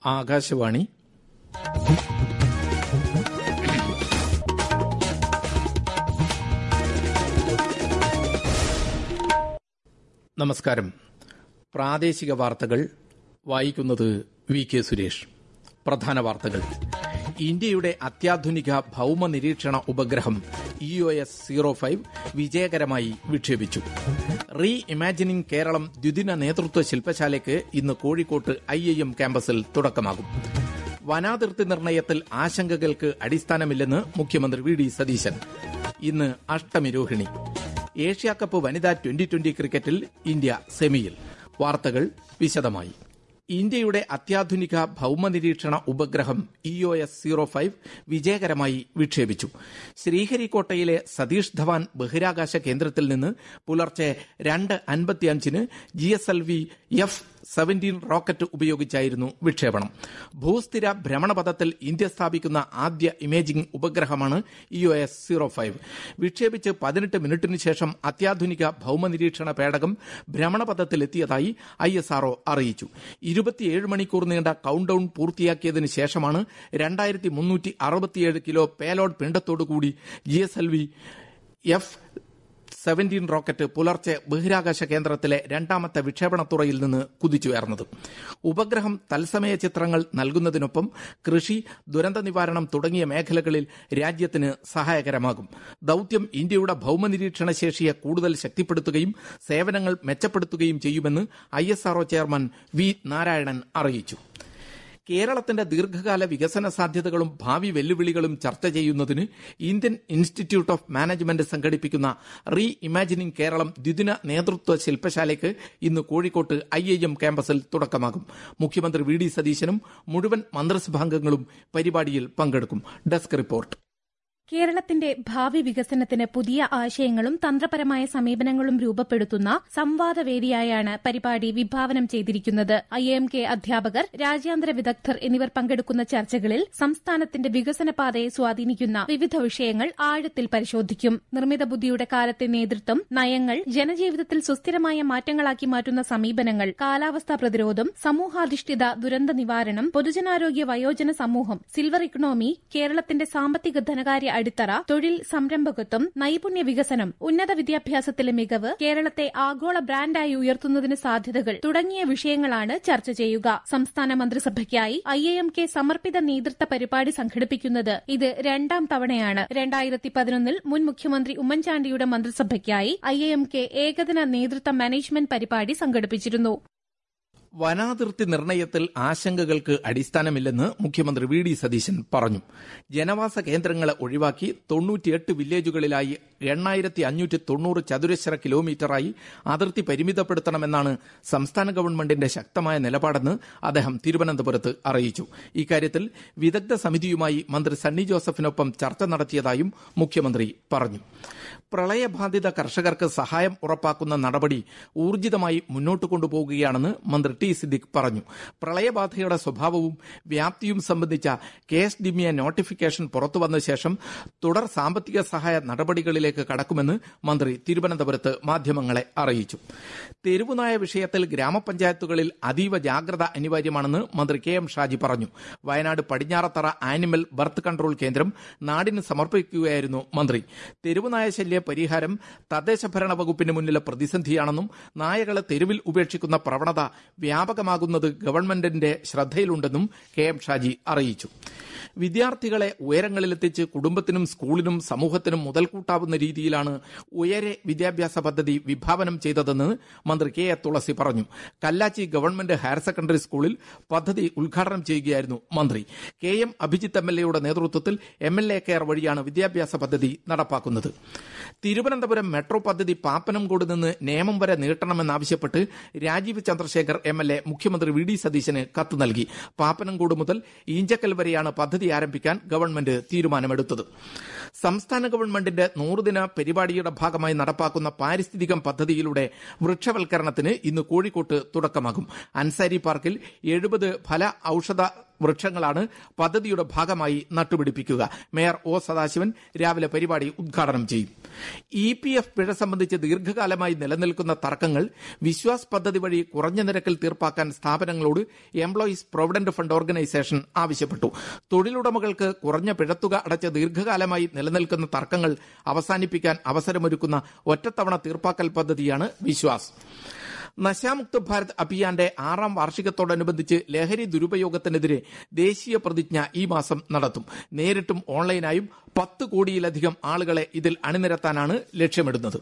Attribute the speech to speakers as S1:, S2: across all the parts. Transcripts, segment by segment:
S1: ആകാശവാണി നമസ്കാരം പ്രാദേശിക വാർത്തകൾ വായിക്കുന്നത് വി കെ സുരേഷ് പ്രധാന വാർത്തകൾ ഇന്ത്യയുടെ അത്യാധുനിക ഭൌമ നിരീക്ഷണ ഉപഗ്രഹം E O S zero five വിജയകരമായി വിക്ഷേപിച്ചു റീ ഇമാജിനിംഗ് കേരളം ദ്വിദിന നേതൃത്വ ശില്പശാലയ്ക്ക് ഇന്ന് കോഴിക്കോട്ട് ഐ ഐ എം ക്യാമ്പസിൽ തുടക്കമാകും വനാതിർത്തി നിർണയത്തിൽ ആശങ്കകൾക്ക് അടിസ്ഥാനമില്ലെന്ന് മുഖ്യമന്ത്രി വി ഡി സതീശൻ ഇന്ന് അഷ്ടമി രോഹിണി ഏഷ്യാകപ്പ് വനിതാ ട്വന്റി ട്വന്റി ക്രിക്കറ്റിൽ ഇന്ത്യ സെമിയിൽ വാർത്തകൾ വിശദമായി ഇന്ത്യയുടെ അത്യാധുനിക ഭൌമനിരീക്ഷണ ഉപഗ്രഹം E O S zero five വിജയകരമായി വിക്ഷേപിച്ചു ശ്രീഹരിക്കോട്ടയിലെ സതീഷ് ധവാൻ ബഹിരാകാശ കേന്ദ്രത്തിൽ നിന്ന് പുലർച്ചെ രണ്ട് അൻപത്തിയഞ്ചിന് G S L V F seventeen rocket ഉപയോഗിച്ചായിരുന്നു വിക്ഷേപണം ഭൂസ്ഥിര ഭ്രമണപഥത്തിൽ ഇന്ത്യ സ്ഥാപിക്കുന്ന ആദ്യ ഇമേജിംഗ് ഉപഗ്രഹമാണ് E O S zero five വിക്ഷേപിച്ച് പതിനെട്ട് മിനിറ്റിന് ശേഷം അത്യാധുനിക ഭൌമനിരീക്ഷണ പേടകം ഭ്രമണപഥത്തിലെത്തിയതായി ഐ എസ് ആർഒ അറിയിച്ചു ഇരുപത്തിയേഴ് മണിക്കൂർ നീണ്ട കൌണ്ട് ഡൌൺ പൂർത്തിയാക്കിയതിനു ശേഷമാണ് രണ്ടായിരത്തി മുന്നൂറ്റി അറുപത്തിയേഴ് കിലോ പേലോഡ് പിണ്ടത്തോടുകൂടി G S L V F seventeen rocket പുലർച്ചെ ബഹിരാകാശ കേന്ദ്രത്തിലെ രണ്ടാമത്തെ വിക്ഷേപണത്തുറയിൽ നിന്ന് കുതിച്ചുയർന്നത് ഉപഗ്രഹം തത്സമയ ചിത്രങ്ങൾ നൽകുന്നതിനൊപ്പം കൃഷി ദുരന്ത നിവാരണം തുടങ്ങിയ മേഖലകളിൽ രാജ്യത്തിന് സഹായകരമാകും ദൌത്യം ഇന്ത്യയുടെ ഭൌമനിരീക്ഷണ ശേഷിയെ കൂടുതൽ ശക്തിപ്പെടുത്തുകയും സേവനങ്ങൾ മെച്ചപ്പെടുത്തുകയും ചെയ്യുമെന്ന് ഐ ചെയർമാൻ വി നാരായണൻ അറിയിച്ചു കേരളത്തിന്റെ ദീർഘകാല വികസന സാധ്യതകളും ഭാവി വെല്ലുവിളികളും ചർച്ച ചെയ്യുന്നതിന് ഇന്ത്യൻ ഇൻസ്റ്റിറ്റ്യൂട്ട് ഓഫ് മാനേജ്മെന്റ് സംഘടിപ്പിക്കുന്ന റീ ഇമാജിനിംഗ് കേരളം ദ്വിദിന നേതൃത്വ ശില്പശാലയ്ക്ക് ഇന്ന് കോഴിക്കോട്ട് ഐ ഐ എം ക്യാമ്പസിൽ തുടക്കമാകും മുഖ്യമന്ത്രി വി ഡി സതീശനും മുഴുവൻ മന്ത്രിസഭാംഗങ്ങളും പരിപാടിയിൽ പങ്കെടുക്കും ഡെസ്ക് റിപ്പോർട്ട്
S2: കേരളത്തിന്റെ ഭാവി വികസനത്തിന് പുതിയ ആശയങ്ങളും തന്ത്രപരമായ സമീപനങ്ങളും രൂപപ്പെടുത്തുന്ന സംവാദവേദിയായാണ് പരിപാടി വിഭാവനം ചെയ്തിരിക്കുന്നത് ഐ എം കെ അധ്യാപകർ രാജ്യാന്തര വിദഗ്ധർ എന്നിവർ പങ്കെടുക്കുന്ന ചർച്ചകളിൽ സംസ്ഥാനത്തിന്റെ വികസന പാതയെ സ്വാധീനിക്കുന്ന വിവിധ വിഷയങ്ങൾ ആഴത്തിൽ പരിശോധിക്കും നിർമ്മിത ബുദ്ധിയുടെ കാലത്തെ നേതൃത്വം നയങ്ങൾ ജനജീവിതത്തിൽ സുസ്ഥിരമായ മാറ്റങ്ങളാക്കി മാറ്റുന്ന സമീപനങ്ങൾ കാലാവസ്ഥാ പ്രതിരോധം സമൂഹാധിഷ്ഠിത ദുരന്ത നിവാരണം പൊതുജനാരോഗ്യ വയോജന സമൂഹം സിൽവർ ഇക്കണോമി കേരളത്തിന്റെ സാമ്പത്തിക ധനകാര്യ അടിത്തറ തൊഴിൽ സംരംഭകത്വം നൈപുണ്യ വികസനം ഉന്നത വിദ്യാഭ്യാസത്തിലെ മികവ് കേരളത്തെ ആഗോള ബ്രാൻഡായി ഉയർത്തുന്നതിന് സാധ്യതകൾ തുടങ്ങിയ വിഷയങ്ങളാണ് ചർച്ച ചെയ്യുക സംസ്ഥാന മന്ത്രിസഭയ്ക്കായി ഐ എ എം കെ സമർപ്പിത നേതൃത്വ പരിപാടി സംഘടിപ്പിക്കുന്നത് ഇത് രണ്ടാം തവണയാണ് രണ്ടായിരത്തി പതിനൊന്നിൽ മുൻ മുഖ്യമന്ത്രി ഉമ്മൻചാണ്ടിയുടെ മന്ത്രിസഭയ്ക്കായി ഐ എ എം കെ ഏകദിന നേതൃത്വ മാനേജ്മെന്റ് പരിപാടി സംഘടിപ്പിച്ചിരുന്നു
S1: വനാതിർത്തി നിർണയത്തിൽ ആശങ്കകൾക്ക് അടിസ്ഥാനമില്ലെന്ന് മുഖ്യമന്ത്രി വി ഡി സതീശൻ പറഞ്ഞു ജനവാസ കേന്ദ്രങ്ങളെ ഒഴിവാക്കി തൊണ്ണൂറ്റിയെട്ട് വില്ലേജുകളിലായി എണ്ണായിരത്തി അഞ്ഞൂറ്റി തൊണ്ണൂറ് ചതുരശ്ര കിലോമീറ്ററായി അതിർത്തി പരിമിതപ്പെടുത്തണമെന്നാണ് സംസ്ഥാന ഗവൺമെന്റിന്റെ ശക്തമായ നിലപാടെന്ന് അദ്ദേഹം തിരുവനന്തപുരത്ത് അറിയിച്ചു ഇക്കാര്യത്തിൽ വിദഗ്ധ സമിതിയുമായി മന്ത്രി സണ്ണി ജോസഫിനൊപ്പം ചർച്ച നടത്തിയതായും മുഖ്യമന്ത്രി പറഞ്ഞു പ്രളയബാധിത കർഷകർക്ക് സഹായം ഉറപ്പാക്കുന്ന നടപടി ഊർജിതമായി മുന്നോട്ട് കൊണ്ടുപോകുകയാണെന്ന് മന്ത്രി ടി സിദ്ദിഖ് പറഞ്ഞു പ്രളയബാധയുടെ സ്വഭാവവും വ്യാപ്തിയും സംബന്ധിച്ച കെ എസ് ഡിമിയ നോട്ടിഫിക്കേഷൻ പുറത്തുവന്ന ശേഷം തുടർ സാമ്പത്തിക സഹായ നടപടികളിലേക്ക് കടക്കുമെന്ന് മന്ത്രി തിരുവനന്തപുരത്ത് മാധ്യമങ്ങളെ അറിയിച്ചു തെരുവുനായ വിഷയത്തിൽ ഗ്രാമപഞ്ചായത്തുകളിൽ അതീവ ജാഗ്രത അനിവാര്യമാണെന്ന് മന്ത്രി കെ എം ഷാജി പറഞ്ഞു Wayanad Padinjarathara animal birth control കേന്ദ്രം നാടിന് സമർപ്പിക്കുകയായിരുന്നു മന്ത്രി തെരുവുനായ ശല്യ പരിഹാരം തദ്ദേശ ഭരണ വകുപ്പിന് മുന്നിലെ പ്രതിസന്ധിയാണെന്നും നായകളെ തെരുവിൽ ഉപേക്ഷിക്കുന്ന പ്രവണത വ്യാപകമാകുന്നത് ഗവൺമെന്റിന്റെ ശ്രദ്ധയിലുണ്ടെന്നും കെ എം ഷാജി അറിയിച്ചു വിദ്യാർത്ഥികളെ ഉയരങ്ങളിലെത്തിച്ച് കുടുംബത്തിനും സ്കൂളിനും സമൂഹത്തിനും മുതൽക്കൂട്ടാവുന്ന രീതിയിലാണ് ഉയരെ വിദ്യാഭ്യാസ പദ്ധതി വിഭാവനം ചെയ്തതെന്ന് മന്ത്രി കെ എ തുളസി പറഞ്ഞു കല്ലാച്ചി ഗവൺമെന്റ് ഹയർ സെക്കൻഡറി സ്കൂളിൽ പദ്ധതി ഉദ്ഘാടനം ചെയ്യുകയായിരുന്നു മന്ത്രി K M Abhijith M L എയുടെ നേതൃത്വത്തിൽ എം എൽ എ കെയർ വഴിയാണ് വിദ്യാഭ്യാസ പദ്ധതി നടപ്പാക്കുന്നത് തിരുവനന്തപുരം മെട്രോ പദ്ധതി പാപ്പനംകോട് നിന്ന് നേമം വരെ നീട്ടണമെന്നാവശ്യപ്പെട്ട് Rajeev Chandrasekhar M L A മുഖ്യമന്ത്രി വി ഡി സതീശന് കത്ത് നൽകി പാപ്പനംകോട് മുതൽ ഈഞ്ചക്കൽ വരെയാണ് പദ്ധതി ആരംഭിക്കാൻ ഗവൺമെന്റ് തീരുമാനമെടുത്തത് സംസ്ഥാന ഗവൺമെന്റിന്റെ നൂറുദിന പരിപാടിയുടെ ഭാഗമായി നടപ്പാക്കുന്ന പാരിസ്ഥിതികം പദ്ധതിയിലൂടെ വൃക്ഷവൽക്കരണത്തിന് ഇന്ന് കോഴിക്കോട്ട് തുടക്കമാകും അൻസാരി പാർക്കിൽ എഴുപത് ഫല ഔഷധ വൃക്ഷങ്ങളാണ് പദ്ധതിയുടെ ഭാഗമായി നട്ടുപിടിപ്പിക്കുക മേയർ ഒ സദാശിവൻ രാവിലെ പരിപാടി ഉദ്ഘാടനം ചെയ്യും ഇ പി എഫ് പിഴ സംബന്ധിച്ച് ദീർഘകാലമായി നിലനിൽക്കുന്ന തർക്കങ്ങൾ വിശ്വാസ് പദ്ധതി വഴി കുറഞ്ഞ നിരക്കിൽ തീർപ്പാക്കാൻ സ്ഥാപനങ്ങളോട് എംപ്ലോയീസ് പ്രൊവിഡന്റ് ഫണ്ട് ഓർഗനൈസേഷൻ ആവശ്യപ്പെട്ടു തൊഴിലുടമകൾക്ക് കുറഞ്ഞ പിഴത്തുക അടച്ച് ദീർഘകാലമായി നിലനിൽക്കുന്ന തർക്കങ്ങൾ അവസാനിപ്പിക്കാൻ അവസരമൊരുക്കുന്ന ഒറ്റത്തവണ തീർപ്പാക്കൽ പദ്ധതിയാണ് വിശ്വാസ് നശാമുക്ത് ഭാരത് അഭിയാന്റെ ആറാം വാർഷികത്തോടനുബന്ധിച്ച് ലഹരി ദുരുപയോഗത്തിനെതിരെ ദേശീയ പ്രതിജ്ഞ ഈ മാസം നടത്തും നേരിട്ടും ഓൺലൈനായും പത്ത് കോടിയിലധികം ആളുകളെ ഇതിൽ അണിനിരത്താനാണ് ലക്ഷ്യമിടുന്നത്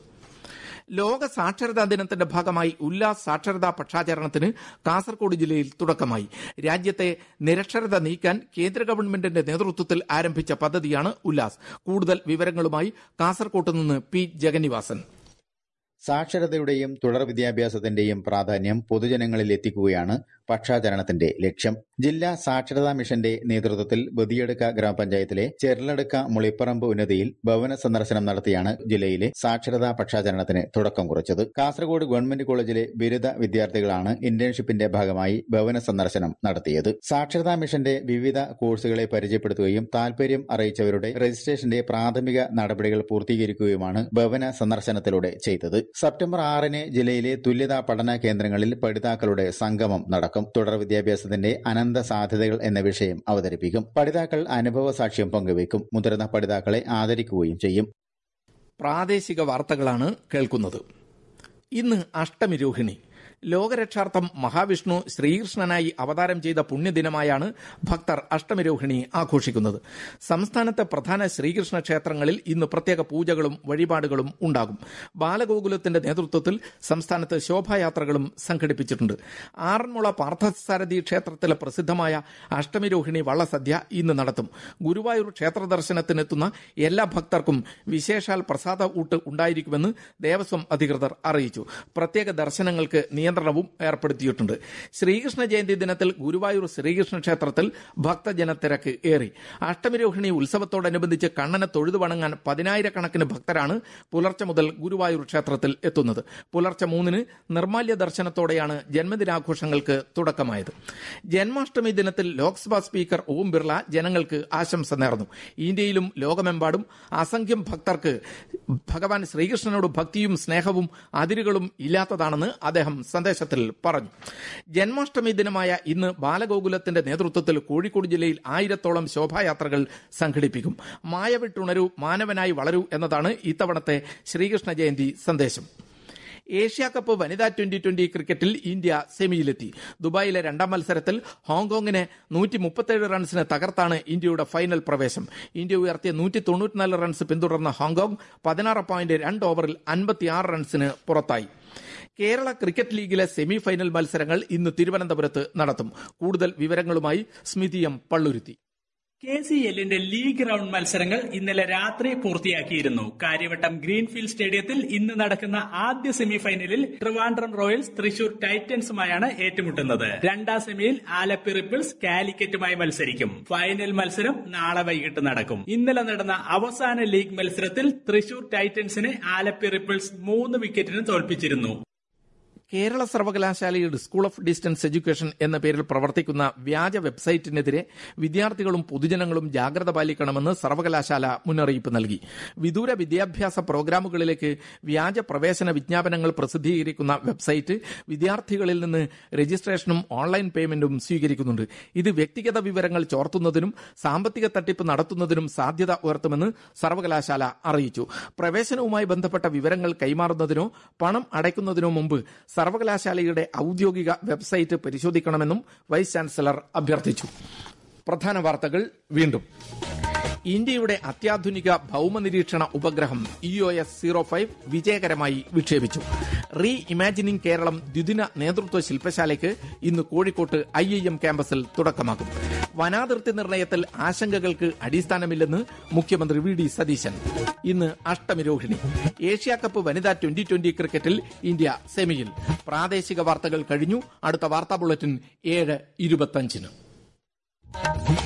S1: ലോക സാക്ഷരതാ ദിനത്തിന്റെ ഭാഗമായി ഉല്ലാസ് സാക്ഷരതാ പക്ഷാചരണത്തിന് കാസർഗോഡ് ജില്ലയിൽ തുടക്കമായി രാജ്യത്തെ നിരക്ഷരത നീക്കാൻ കേന്ദ്ര ഗവൺമെന്റിന്റെ നേതൃത്വത്തിൽ ആരംഭിച്ച പദ്ധതിയാണ് ഉല്ലാസ് കൂടുതൽ വിവരങ്ങളുമായി കാസർകോട്ട് നിന്ന് പി ജഗന്നിവാസൻ
S3: സാക്ഷരതയുടെയും തുടർ വിദ്യാഭ്യാസത്തിന്റെയും പ്രാധാന്യം പൊതുജനങ്ങളിൽ എത്തിക്കുകയാണ് പക്ഷാചരണത്തിന്റെ ലക്ഷ്യം ജില്ലാ സാക്ഷരതാ മിഷന്റെ നേതൃത്വത്തിൽ ബദിയടുക്ക ഗ്രാമപഞ്ചായത്തിലെ ചെർലടുക്ക മുളിപ്പറമ്പ് ഉന്നതിയിൽ ഭവന സന്ദർശനം നടത്തിയാണ് ജില്ലയിലെ സാക്ഷരതാ പക്ഷാചരണത്തിന് തുടക്കം കുറിച്ചത് കാസർഗോഡ് ഗവൺമെന്റ് കോളേജിലെ ബിരുദ വിദ്യാർത്ഥികളാണ് ഇന്റേൺഷിപ്പിന്റെ ഭാഗമായി ഭവന സന്ദർശനം നടത്തിയത് സാക്ഷരതാ മിഷന്റെ വിവിധ കോഴ്സുകളെ പരിചയപ്പെടുത്തുകയും താൽപര്യം അറിയിച്ചവരുടെ രജിസ്ട്രേഷന്റെ പ്രാഥമിക നടപടികൾ പൂർത്തീകരിക്കുകയുമാണ് ഭവന സന്ദർശനത്തിലൂടെ ചെയ്തത് സെപ്റ്റംബർ ആറിന് ജില്ലയിലെ തുല്യതാ പഠന കേന്ദ്രങ്ങളിൽ പഠിതാക്കളുടെ സംഗമം നടക്കും തുടർ വിദ്യാഭ്യാസത്തിന്റെ അനന്ത സാധ്യതകൾ എന്ന വിഷയം അവതരിപ്പിക്കും പഠിതാക്കൾ അനുഭവ സാക്ഷ്യം പങ്കുവയ്ക്കും മുതിർന്ന പഠിതാക്കളെ ആദരിക്കുകയും ചെയ്യും
S1: പ്രാദേശിക വാർത്തകളാണ് കേൾക്കുന്നത് ഇന്ന് അഷ്ടമി രോഹിണി ലോകരക്ഷാർത്ഥം മഹാവിഷ്ണു ശ്രീകൃഷ്ണനായി അവതാരം ചെയ്ത പുണ്യദിനമായാണ് ഭക്തർ അഷ്ടമിരോഹിണി ആഘോഷിക്കുന്നത് സംസ്ഥാനത്തെ പ്രധാന ശ്രീകൃഷ്ണ ക്ഷേത്രങ്ങളിൽ ഇന്ന് പ്രത്യേക പൂജകളും വഴിപാടുകളും ഉണ്ടാകും ബാലഗോകുലത്തിന്റെ നേതൃത്വത്തിൽ സംസ്ഥാനത്ത് ശോഭായാത്രകളും സംഘടിപ്പിച്ചിട്ടുണ്ട് ആറന്മുള പാർത്ഥസാരഥി ക്ഷേത്രത്തിലെ പ്രസിദ്ധമായ അഷ്ടമിരോഹിണി വള്ളസദ്യ ഇന്ന് നടത്തും ഗുരുവായൂർ ക്ഷേത്ര ദർശനത്തിനെത്തുന്ന എല്ലാ ഭക്തർക്കും വിശേഷാൽ പ്രസാദ ഊട്ട് ഉണ്ടായിരിക്കുമെന്ന് ദേവസ്വം അധികൃതർ അറിയിച്ചു പ്രത്യേക ദർശനങ്ങൾക്ക് നിയന്ത്രണവും ഏർപ്പെടുത്തിയിട്ടുണ്ട് ശ്രീകൃഷ്ണ ജയന്തി ദിനത്തിൽ ഗുരുവായൂർ ശ്രീകൃഷ്ണ ക്ഷേത്രത്തിൽ ഭക്തജനത്തിരക്ക് ഏറി അഷ്ടമിരോഹിണി ഉത്സവത്തോടനുബന്ധിച്ച് കണ്ണനെ തൊഴുതു വണങ്ങാൻ പതിനായിരക്കണക്കിന് ഭക്തരാണ് പുലർച്ചെ മുതൽ ഗുരുവായൂർ ക്ഷേത്രത്തിൽ എത്തുന്നത് പുലർച്ചെ മൂന്നിന് നിർമാല്യ ദർശനത്തോടെയാണ് ജന്മദിനാഘോഷങ്ങൾക്ക് തുടക്കമായത് ജന്മാഷ്ടമി ദിനത്തിൽ ലോക്സഭാ സ്പീക്കർ ഓം ബിർള ജനങ്ങൾക്ക് ആശംസ നേർന്നു ഇന്ത്യയിലും ലോകമെമ്പാടും അസംഖ്യം ഭക്തർക്ക് ഭഗവാൻ ശ്രീകൃഷ്ണനോട് ഭക്തിയും സ്നേഹവും അതിരുകളും ഇല്ലാത്തതാണെന്ന് അദ്ദേഹം സന്ദേശത്തിൽ പറഞ്ഞു ജന്മാഷ്ടമി ദിനമായ ഇന്ന് ബാലഗോകുലത്തിന്റെ നേതൃത്വത്തിൽ കോഴിക്കോട് ജില്ലയിൽ ആയിരത്തോളം ശോഭായാത്രകൾ സംഘടിപ്പിക്കും മായവിട്ടുണരൂ മാനവനായി വളരൂ എന്നതാണ് ഇത്തവണത്തെ ശ്രീകൃഷ്ണ ജയന്തി സന്ദേശം ഏഷ്യ കപ്പ് വനിതാ ട്വന്റി ട്വന്റി ക്രിക്കറ്റിൽ ഇന്ത്യ സെമിയിലെത്തി ദുബായിലെ രണ്ടാം മത്സരത്തിൽ ഹോങ്കോങ്ങിനെ നൂറ്റി മുപ്പത്തേഴ് റൺസിന് തകർത്താണ് ഇന്ത്യയുടെ ഫൈനൽ പ്രവേശം ഇന്ത്യ ഉയർത്തിയ നൂറ്റി തൊണ്ണൂറ്റിനാല് റൺസ് പിന്തുടർന്ന ഹോങ്കോങ് പതിനാറ് പോയിന്റ് രണ്ട് ഓവറിൽ അൻപത്തിയാറ് റൺസിന് പുറത്തായി കേരള ക്രിക്കറ്റ് ലീഗിലെ സെമി ഫൈനൽ മത്സരങ്ങൾ ഇന്ന് തിരുവനന്തപുരത്ത് നടത്തും കൂടുതൽ വിവരങ്ങളുമായി Smithi M Palluruthy
S4: K C എല്ലിന്റെ ലീഗ് റൗണ്ട് മത്സരങ്ങൾ ഇന്നലെ രാത്രി പൂർത്തിയാക്കിയിരുന്നു കാര്യവട്ടം ഗ്രീൻഫീൽഡ് സ്റ്റേഡിയത്തിൽ ഇന്ന് നടക്കുന്ന ആദ്യ സെമി ഫൈനലിൽ ട്രിവാൻഡ്രം റോയൽസ് തൃശൂർ ടൈറ്റൻസുമായാണ് ഏറ്റുമുട്ടുന്നത് രണ്ടാം സെമിയിൽ ആലപ്പി റിപ്പിൾസ് കാലിക്കറ്റുമായി മത്സരിക്കും ഫൈനൽ മത്സരം നാളെ വൈകിട്ട് നടക്കും ഇന്നലെ നടന്ന അവസാന ലീഗ് മത്സരത്തിൽ തൃശൂർ ടൈറ്റൻസിനെ ആലപ്പി റിപ്പിൾസ് മൂന്ന് വിക്കറ്റിന് തോൽപ്പിച്ചിരുന്നു
S1: കേരള സർവകലാശാലയുടെ സ്കൂൾ ഓഫ് ഡിസ്റ്റൻസ് എഡ്യൂക്കേഷൻ എന്ന പേരിൽ പ്രവർത്തിക്കുന്ന വ്യാജ വെബ്സൈറ്റിനെതിരെ വിദ്യാർത്ഥികളും പൊതുജനങ്ങളും ജാഗ്രത പാലിക്കണമെന്ന് സർവകലാശാല മുന്നറിയിപ്പ് നൽകി വിദൂര വിദ്യാഭ്യാസ പ്രോഗ്രാമുകളിലേക്ക് വ്യാജ പ്രവേശന വിജ്ഞാപനങ്ങൾ പ്രസിദ്ധീകരിക്കുന്ന വെബ്സൈറ്റ് വിദ്യാർത്ഥികളിൽ നിന്ന് രജിസ്ട്രേഷനും ഓൺലൈൻ പേയ്മെന്റും സ്വീകരിക്കുന്നുണ്ട് ഇത് വ്യക്തിഗത വിവരങ്ങൾ ചോർത്തുന്നതിനും സാമ്പത്തിക തട്ടിപ്പ് നടത്തുന്നതിനും സാധ്യത ഉയർത്തുമെന്ന് സർവകലാശാല അറിയിച്ചു പ്രവേശനവുമായി ബന്ധപ്പെട്ട വിവരങ്ങൾ കൈമാറുന്നതിനോ പണം അടയ്ക്കുന്നതിനോ മുമ്പ് സർവകലാശാലയുടെ ഔദ്യോഗിക വെബ്സൈറ്റ് പരിശോധിക്കണമെന്നും വൈസ് ചാൻസലർ അഭ്യർത്ഥിച്ചു പ്രധാന വാർത്തകൾ വീണ്ടും ഇന്ത്യയുടെ അത്യാധുനിക ഭൌമനിരീക്ഷണ ഉപഗ്രഹം E O S zero five വിജയകരമായി വിക്ഷേപിച്ചു റീ ഇമാജിനിംഗ് കേരളം ദ്വിദിന നേതൃത്വ ശില്പശാലയ്ക്ക് ഇന്ന് കോഴിക്കോട്ട് ഐ ഐ എം ക്യാമ്പസിൽ തുടക്കമാകും വനാതിർത്തി നിർണയത്തിൽ ആശങ്കകൾക്ക് അടിസ്ഥാനമില്ലെന്ന് മുഖ്യമന്ത്രി വി ഡി സതീശൻ ഇന്ന് അഷ്ടമിരോഹിണി ഏഷ്യ കപ്പ് വനിതാ ട്വന്റി ട്വന്റി ക്രിക്കറ്റിൽ ഇന്ത്യ സെമിയിൽ പ്രാദേശിക വാർത്തകൾ കഴിഞ്ഞു അടുത്ത വാർത്താ ബുള്ളറ്റിൻ ഏഴ് ഇരുപത്തഞ്ചിന്